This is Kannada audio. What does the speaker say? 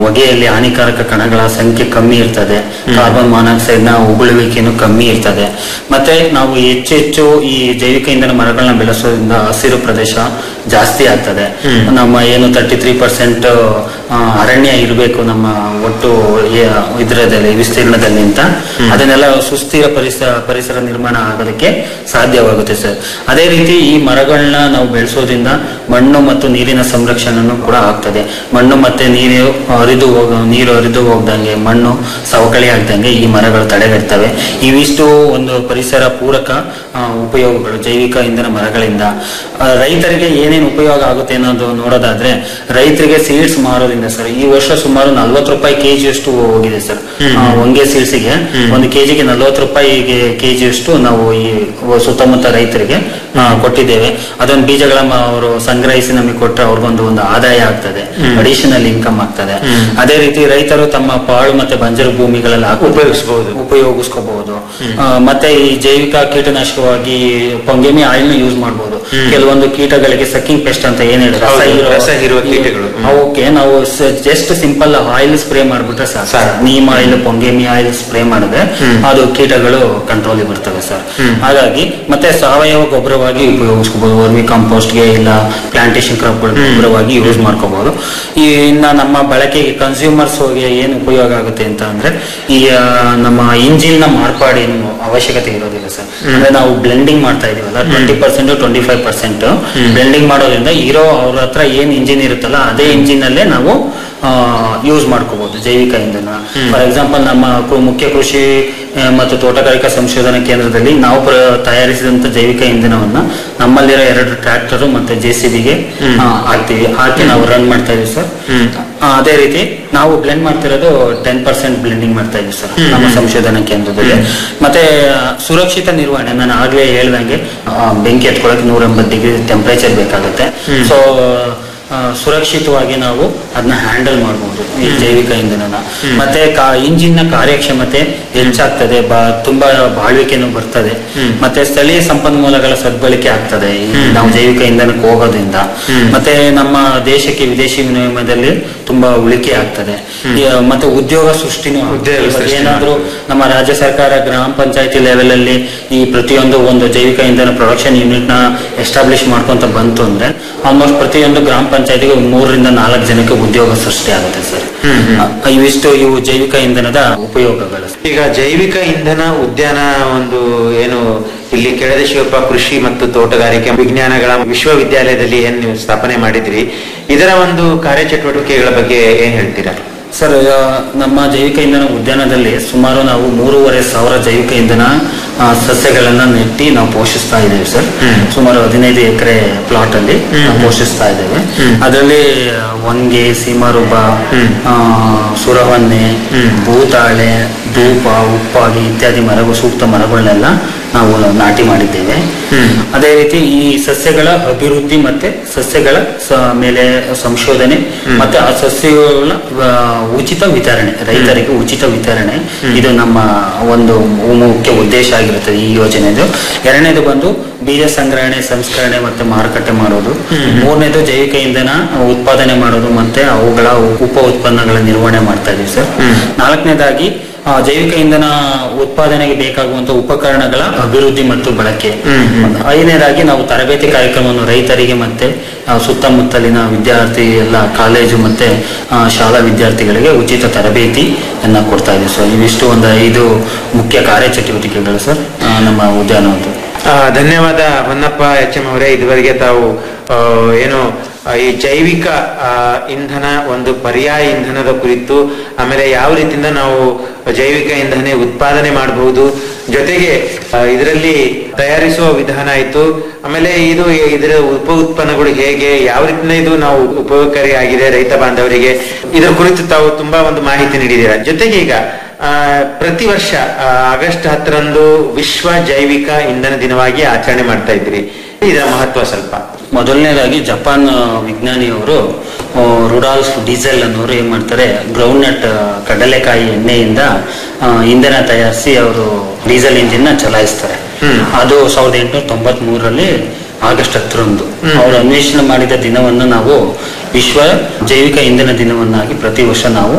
ಹೊಗೆಯಲ್ಲಿ ಹಾನಿಕಾರಕ ಕಣಗಳ ಸಂಖ್ಯೆ ಕಮ್ಮಿ ಇರ್ತದೆ ಕಾರ್ಬನ್ ಮಾನಾಕ್ಸೈಡ್ ನ ಉಗುಳುವಿಕೆನೂ ಕಮ್ಮಿ ಇರ್ತದೆ ಮತ್ತೆ ನಾವು ಹೆಚ್ಚು ಹೆಚ್ಚು ಈ ಜೈವಿಕ ಇಂಧನ ಮರಗಳನ್ನ ಬೆಳೆಸೋದ್ರಿಂದ ಹಸಿರು ಪ್ರದೇಶ ಜಾಸ್ತಿ ಆಗ್ತದೆ ನಮ್ಮ ಏನು ತರ್ಟಿ ತ್ರೀ ಪರ್ಸೆಂಟ್ ಅರಣ್ಯ ಇರಬೇಕು ನಮ್ಮ ಒಟ್ಟು ಏ- ಇದ್ರದಲ್ಲಿ ವಿಸ್ತೀರ್ಣದಲ್ಲಿ ಅಂತ ಅದನ್ನೆಲ್ಲ ಸುಸ್ಥಿರ ಪರಿಸರ ಪರಿಸರ ನಿರ್ಮಾಣ ಆಗೋದಕ್ಕೆ ಸಾಧ್ಯವಾಗುತ್ತೆ ಸರ್ ಅದೇ ರೀತಿ ಈ ಮರಗಳನ್ನ ನಾವು ಬೆಳೆಸೋದ್ರಿಂದ ಮಣ್ಣು ಮತ್ತು ನೀರಿನ ಸಂರಕ್ಷಣೆನೂ ಕೂಡ ಆಗ್ತದೆ ಮಣ್ಣು ಮತ್ತೆ ನೀರು ಹರಿದು ಹೋಗ ನೀರು ಹರಿದು ಹೋಗ್ದಂಗೆ ಮಣ್ಣು ಸವಕಳಿ ಆಗ್ದಂಗೆ ಈ ಮರಗಳು ತಡೆಗಟ್ತವೆ ಇವಿಷ್ಟು ಒಂದು ಪರಿಸರ ಪೂರಕ ಆ, ಉಪಯೋಗಗಳು ಜೈವಿಕ ಇಂಧನ ಮರಗಳಿಂದ ಆ, ರೈತರಿಗೆ ಏನೇನು ಉಪಯೋಗ ಆಗುತ್ತೆ ಅನ್ನೋದು ನೋಡೋದಾದ್ರೆ ರೈತರಿಗೆ ಸೀಡ್ಸ್ ಮಾರೋದ್ರಿಂದ ಸರ್ ಈ ವರ್ಷ ಸುಮಾರು ನಲ್ವತ್ತು ರೂಪಾಯಿ ಕೆಜಿ ಅಷ್ಟು ಹೋಗಿದೆ ಸರ್ ಆ, ಹೊಂಗೆ ಸೀಡ್ಸಿಗೆ ಒಂದು ಕೆಜಿಗೆ ನಲ್ವತ್ತು ರೂಪಾಯಿಗೆ ಕೆಜಿ ಅಷ್ಟು ನಾವು ಈ ಸುತ್ತಮುತ್ತ ರೈತರಿಗೆ ಆ, ಕೊಟ್ಟಿದ್ದೇವೆ ಅದೊಂದು ಬೀಜಗಳ ಮ- ಅವರು ಸಂಗ್ರಹಿಸಿ ನಮಗೆ ಕೊಟ್ಟರೆ ಅವ್ರಿಗೊಂದು ಒಂದು ಆದಾಯ ಆಗ್ತದೆ ಅಡಿಷನಲ್ ಇನ್ಕಮ್ ಆಗ್ತದೆ ಅದೇ ರೀತಿ ರೈತರು ತಮ್ಮ ಪಾಳು ಮತ್ತೆ ಬಂಜರು ಭೂಮಿಗಳಲ್ಲಿ ಹಾಕಿ ಉಪಯೋಗಿಸಬಹುದು ಉಪಯೋಗಿಸ್ಕೋಬಹುದು ಆ, ಮತ್ತೆ ಈ ಜೈವಿಕ ಕೀಟನಾಶಕವಾಗಿ ಪೊಂಗೆಮಿ ಆಯಿಲ್ ನ ಯೂಸ್ ಮಾಡಬಹುದು ಕೆಲವೊಂದು ಕೀಟಗಳಿಗೆ ಸಕ್ಕಿಂಗ್ ಪೆಸ್ಟ್ ಅಂತ ಏನ್ ಹೇಳಿ ರಸ ಹೌದು, ಹೀರೋ- ರಸ ಹೀರುವ ಕೀಟಗಳು. ಹ್ಮ್. ಅವಕ್ಕೆ ನಾವು ಜಸ್ಟ್ ಸಿಂಪಲ್ ಆಯಿಲ್ ಸ್ಪ್ರೇ ಮಾಡ್ಬಿಟ್ರೆ ಸಾಕು ಸಾಕು. Neem oil pongamia oil spray ಮಾಡಿದ್ರೆ ಅದು ಕೀಟಗಳು ಕಂಟ್ರೋಲ್ ಬರ್ತವೆ ಸರ್ ಹಾಗಾಗಿ ಮತ್ತೆ ಸಾವಯವ ಗೊಬ್ಬರವಾಗಿ ಉಪಯೋಗಿಸ್ಕೋಬಹುದು ವರ್ಮಿ ಕಾಂಪೋಸ್ಟ್ಗೆ ಇಲ್ಲ ಪ್ಲಾಂಟೇಶನ್ ಕ್ರಾಪ್ ಗೊಬ್ಬರವಾಗಿ ಯೂಸ್ ಮಾಡ್ಕೋಬಹುದು ಈ ಇನ್ನ ನಮ್ಮ ಬಳಕೆಗೆ ಕನ್ಸ್ಯೂಮರ್ಸ್ ಏನು ಉಪಯೋಗ ಆಗುತ್ತೆ ಅಂತ ಅಂದ್ರೆ ಈ ಆ, ನಮ್ಮ ಇಂಜಿನ್ ನ ಮಾರ್ಪಾಡಿ ಅವಶ್ಯಕತೆ ಇರೋದಿಲ್ಲ ಸರ್ ಅಂದ್ರೆ ನಾವು ಬ್ಲೆಂಡಿಂಗ್ ಮಾಡ್ತಾ ಇದೀವಲ್ಲ twenty percent twenty five percent blending ಮಾಡೋದ್ರಿಂದ ಇರೋ ಅವ್ರ ಹತ್ರ ಏನ್ ಇಂಜಿನ್ ಇರುತ್ತಲ್ಲ ಅದೇ ಇಂಜಿನ್ ಅಲ್ಲೇ ನಾವು ಯೂಸ್ ಮಾಡ್ಕೋಬಹುದು ಜೈವಿಕ ಇಂಧನ ಫಾರ್ ಎಕ್ಸಾಂಪಲ್ ನಮ್ಮ ಕೃ- ಮುಖ್ಯ ಕೃಷಿ ಆ, ಮತ್ತು ತೋಟಗಾರಿಕಾ ಸಂಶೋಧನಾ ಕೇಂದ್ರದಲ್ಲಿ ನಾವು ಪ್ರ- ತಯಾರಿಸಿದಂತ ಜೈವಿಕ ಇಂಧನವನ್ನ ನಮ್ಮಲ್ಲಿರೋ ಎರಡು ಟ್ರ್ಯಾಕ್ಟರ್ ಮತ್ತೆ ಜೆ ಸಿ ಬಿಗೆ ಹಾಕ್ತಿವಿ ಹಾಕಿ ನಾವು ರನ್ ಮಾಡ್ತಾ ಇದೀವಿ ಸರ್ ಆ, ಅದೇ ರೀತಿ ನಾವು ಬ್ಲೆಂಡ್ ಮಾಡ್ತಿರೋದು ಟೆನ್ ಪರ್ಸೆಂಟ್ ಬ್ಲೆಂಡಿಂಗ್ ಮಾಡ್ತಾ ಇದೀವಿ ಸರ್ ನಮ್ಮ ಸಂಶೋಧನಾ ಕೇಂದ್ರದಲ್ಲಿ ಮತ್ತೆ ಆ, ಸುರಕ್ಷಿತ ನಿರ್ವಹಣೆ ನಾನು ಆಗ್ಲೇ ಹೇಳ್ದಂಗೆ ಆ, ಬೆಂಕಿ ಹತ್ಕೊಳ್ಳೋಕೆ ನೂರ ಎಂಬತ್ತು ಡಿಗ್ರಿ ಟೆಂಪರೇಚರ್ ಬೇಕಾಗುತ್ತೆ ಸೊ ಸುರಕ್ಷಿತವಾಗಿ ನಾವು ಅದನ್ನ ಹ್ಯಾಂಡಲ್ ಮಾಡಬಹುದು ಈ ಜೈವಿಕ ಇಂಧನನ ಮತ್ತೆ ಇಂಜಿನ್ ನ ಕಾರ್ಯಕ್ಷಮತೆ ಹೆಚ್ಚಾಗ್ತದೆ ಬಾ ತುಂಬಾ ಬಾಳ್ವಿಕೆನೂ ಬರ್ತದೆ ಮತ್ತೆ ಸ್ಥಳೀಯ ಸಂಪನ್ಮೂಲಗಳ ಸದ್ಬಳಕೆ ಆಗ್ತದೆ ಈ ನಾವು ಜೈವಿಕ ಇಂಧನಕ್ಕೆ ಹೋಗೋದ್ರಿಂದ ಮತ್ತೆ ನಮ್ಮ ದೇಶಕ್ಕೆ ವಿದೇಶಿ ವಿನಿಮಯದಲ್ಲಿ ತುಂಬಾ ಉಳಿಕೆ ಆಗ್ತದೆ ಈ, ಮತ್ತೆ ಉದ್ಯೋಗ ಸೃಷ್ಟಿನೂ ಆಗ್ತದೆ. ಉದ್ಯೋಗ ಇವಾಗ ಸೃಷ್ಟಿ ಏನಾದ್ರೂ ನಮ್ಮ ರಾಜ್ಯ ಸರ್ಕಾರ ಗ್ರಾಮ ಪಂಚಾಯತಿ ಲೆವೆಲ್ ಅಲ್ಲಿ ಈ ಪ್ರತಿಯೊಂದು ಒಂದು ಜೈವಿಕ ಇಂಧನ ಪ್ರೊಡಕ್ಷನ್ ಯೂನಿಟ್ ನ ಎಸ್ಟಾಬ್ಲಿಷ್ ಮಾಡ್ಕೊಂತ ಬಂತು ಅಂದ್ರೆ ಆಲ್ಮೋಸ್ಟ್ ಪ್ರತಿಯೊಂದು ಗ್ರಾಮ ಪಂಚಾಯತಿಗೆ ಮೂರರಿಂದ ನಾಲ್ಕು ಜನಕ್ಕೆ ಉದ್ಯೋಗ ಸೃಷ್ಟಿ ಆಗುತ್ತೆ ಸರ್ ಆ, ಇವಿಷ್ಟು ಇವು ಜೈವಿಕ ಇಂಧನದ ಉಪಯೋಗಗಳು ಈಗ ಜೈವಿಕ ಇಂಧನ ಉದ್ಯಾನ ಒಂದು ಏನು ಇಲ್ಲಿ ಕೆಳದಿ ಶಿವಪ್ಪ ಕೃಷಿ ಮತ್ತು ತೋಟಗಾರಿಕೆ ವಿಜ್ಞಾನಗಳ ವಿಶ್ವವಿದ್ಯಾಲಯದಲ್ಲಿ ಏನ್ ನೀವು ಸ್ಥಾಪನೆ ಮಾಡಿದ್ರಿ ಇದರ ಒಂದು ಕಾರ್ಯಚಟುವಟಿಕೆಗಳ ಬಗ್ಗೆ ಏನ್ ಹೇಳ್ತೀರಾ ಸರ್ ಆ, ನಮ್ಮ ಜೈವಿಕ ಇಂಧನ ಉದ್ಯಾನದಲ್ಲಿ ಸುಮಾರು ನಾವು ಮೂರುವರೆ ಸಾವಿರ ಜೈವಿಕ ಇಂಧನ ಆ, ಸಸ್ಯಗಳನ್ನ ನೆಟ್ಟಿ ನಾವು ಪೋಷಿಸ್ತಾ ಇದ್ದೇವೆ ಸರ್ ಸುಮಾರು ಹದಿನೈದು ಎಕರೆ ಪ್ಲಾಟ್ ಅಲ್ಲಿ ನಾವು ಪೋಷಿಸ್ತಾ ಇದ್ದೇವೆ ಅದರಲ್ಲಿ ಹೊಂಗೆ ಸೀಮಾರುಬ ಆ, ಸುರವನ್ನೆ ಭೂತಾಳೆ ಧೂಪ ಉಪ್ಪಾಗಿ ಇತ್ಯಾದಿ ಮರಗಳು ಸೂಕ್ತ ಮರಗಳನ್ನೆಲ್ಲ ನಾವು ನಾಟಿ ಮಾಡಿದ್ದೇವೆ ಅದೇ ರೀತಿ ಈ ಸಸ್ಯಗಳ ಅಭಿವೃದ್ಧಿ ಮತ್ತೆ ಸಸ್ಯಗಳ ಸ- ಮೇಲೆ ಸಂಶೋಧನೆ ಮತ್ತೆ ಆ ಸಸ್ಯಗಳ ಆ, ಉಚಿತ ವಿತರಣೆ ರೈತರಿಗೆ ಉಚಿತ ವಿತರಣೆ ಇದು ನಮ್ಮ ಒಂದು ಮುಖ್ಯ ಉದ್ದೇಶ ಆಗಿರುತ್ತದೆ ಈ ಯೋಜನೆದು ಎರಡನೇದು ಬಂದು ಬೀಜ ಸಂಗ್ರಹಣೆ ಸಂಸ್ಕರಣೆ ಮತ್ತೆ ಮಾರುಕಟ್ಟೆ ಮಾಡೋದು ಮೂರನೇದು ಜೈವಿಕ ಇಂಧನ ಉತ್ಪಾದನೆ ಮಾಡೋದು ಮತ್ತೆ ಅವುಗಳ ಉಪ ಉತ್ಪನ್ನಗಳ ನಿರ್ವಹಣೆ ಮಾಡ್ತಾ ಇದೀವಿ ಸರ್ ನಾಲ್ಕನೇದಾಗಿ ಆ, ಜೈವಿಕ ಇಂಧನ ಉತ್ಪಾದನೆಗೆ ಬೇಕಾಗುವಂತಹ ಉಪಕರಣಗಳ ಅಭಿವೃದ್ಧಿ ಮತ್ತು ಬಳಕೆ ಐದನೇದಾಗಿ ನಾವು ತರಬೇತಿ ಕಾರ್ಯಕ್ರಮವನ್ನು ರೈತರಿಗೆ ಮತ್ತೆ ಆ, ಸುತ್ತಮುತ್ತಲಿನ ವಿದ್ಯಾರ್ಥಿ ಎಲ್ಲ ಕಾಲೇಜು ಮತ್ತೆ ಆ, ಶಾಲಾ ವಿದ್ಯಾರ್ಥಿಗಳಿಗೆ ಉಚಿತ ತರಬೇತಿಯನ್ನ ಕೊಡ್ತಾ ಇದ್ದೀವಿ ಸರ್ ಇವಿಷ್ಟು ಒಂದು ಐದು ಮುಖ್ಯ ಕಾರ್ಯಚಟುವಟಿಕೆಗಳು ಸರ್ ಆ, ನಮ್ಮ ಉದ್ಯಾನವನದ್ದು ಆ, ಧನ್ಯವಾದ ಹೊನ್ನಪ್ಪ ಎಚ್ ಎಂ ಅವರೇ ಇದುವರೆಗೆ ತಾವು ಆ, ಏನು ಆ, ಈ ಜೈವಿಕ ಆ, ಇಂಧನ ಒಂದು ಪರ್ಯಾಯ ಇಂಧನದ ಕುರಿತು ಆಮೇಲೆ ಯಾವ ರೀತಿಯಿಂದ ನಾವು ಜೈವಿಕ ಇಂಧನ ಉತ್ಪಾದನೆ ಮಾಡಬಹುದು ಜೊತೆಗೆ ಆ, ಇದರಲ್ಲಿ ತಯಾರಿಸುವ ವಿಧಾನ ಆಯ್ತು ಆಮೇಲೆ ಇದು ಇದರ ಉಪ ಉತ್ಪನ್ನಗಳು ಹೇಗೆ ಯಾವ ರೀತಿಯಿಂದ ಇದು ನಾವು ಉಪಯೋಗಕಾರಿ ಆಗಿದೆ ರೈತ ಬಾಂಧವರಿಗೆ ಇದರ ಕುರಿತು ತಾವು ತುಂಬಾ ಒಂದು ಮಾಹಿತಿ ನೀಡಿದ್ದೀರಾ ಜೊತೆಗೆ ಈಗ ಆ, ಪ್ರತಿ ವರ್ಷ ಆ, ಆಗಸ್ಟ್ ಹತ್ತರಂದು ವಿಶ್ವ ಜೈವಿಕ ಇಂಧನ ದಿನವಾಗಿ ಆಚರಣೆ ಮಾಡ್ತಾ ಇದ್ರಿ ಇದರ ಮಹತ್ವ ಸ್ವಲ್ಪ ಮೊದಲನೇದಾಗಿ ಜಪಾನ್ ಆ, ವಿಜ್ಞಾನಿಯವರು ಆ, ರುಡಾಲ್ಫ್ ಡೀಸೆಲ್ ಅನ್ನೋರು ಏನ್ ಮಾಡ್ತಾರೆ ಗ್ರೌಂಡ್ ನಟ್ ಕಡಲೆಕಾಯಿ ಎಣ್ಣೆಯಿಂದ ಆ, ಇಂಧನ ತಯಾರಿಸಿ ಅವರು ಡೀಸೆಲ್ ಇಂಜಿನ್ ನ ಚಲಾಯಿಸ್ತಾರೆ ಅದು ಸಾವಿರದ ಎಂಟುನೂರ ತೊಂಬತ್ ಮೂರರಲ್ಲಿ ಆಗಸ್ಟ್ ಹತ್ತರಂದು ಹ್ಮ್. ಅವರು ಅನ್ವೇಷಣೆ ಮಾಡಿದ ದಿನವನ್ನು ನಾವು ವಿಶ್ವ ಜೈವಿಕ ಇಂಧನ ದಿನವನ್ನಾಗಿ ಪ್ರತಿ ವರ್ಷ ನಾವು